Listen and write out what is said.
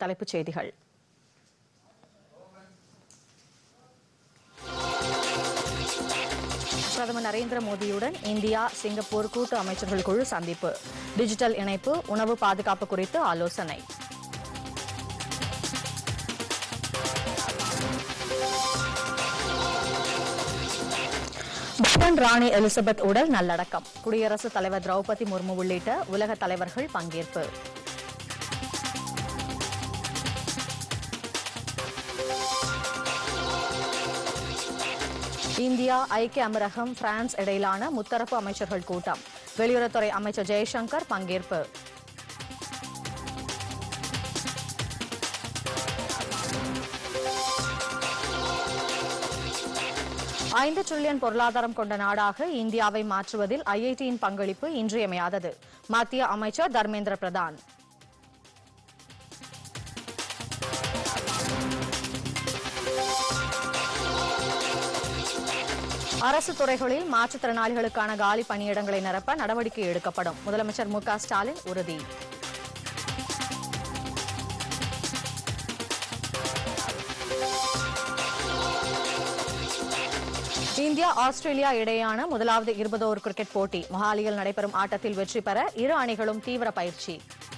தலைப்புச் செய்திகள் பிரதமர் நரேந்திர மோடியுடன் இந்தியா சிங்கப்பூர் கூட்டு அமைச்சர்கள் குழு சந்திப்பு டிஜிட்டல் இணைப்பு உணவு பாதுகாப்பு குறித்து ஆலோசனை பிரிட்டன் ராணி எலிசபெத் உடல் நல்லடக்கம் குடியரசுத் தலைவர் திரௌபதி முர்மு உள்ளிட்ட உலக தலைவர்கள் பங்கேற்பு இந்தியா ஐக்கிய அமீரகம் பிரான்ஸ் இடையிலான முத்தரப்பு அமைச்சர்கள் கூட்டம் வெளியுறவுத்துறை அமைச்சர் ஜெய்சங்கர் பங்கேற்பு ஐந்து டிரில்லியன் பொருளாதாரம் கொண்ட நாடாக இந்தியாவை மாற்றுவதில் ஐஐடியின் பங்களிப்பு இன்றியமையாதது மத்திய அமைச்சர் தர்மேந்திர பிரதான் அரசு துறைகளில் மாற்றுத்திறனாளிகளுக்கான காலி பணியிடங்களை நிரப்ப நடவடிக்கை எடுக்கப்படும் முதலமைச்சர் மு க ஸ்டாலின் உறுதி இந்தியா ஆஸ்திரேலியா இடையேயான முதலாவது இருபது ஓவர் கிரிக்கெட் போட்டி மொஹாலியில் நடைபெறும் ஆட்டத்தில் வெற்றி பெற இரு அணிகளும் தீவிர பயிற்சி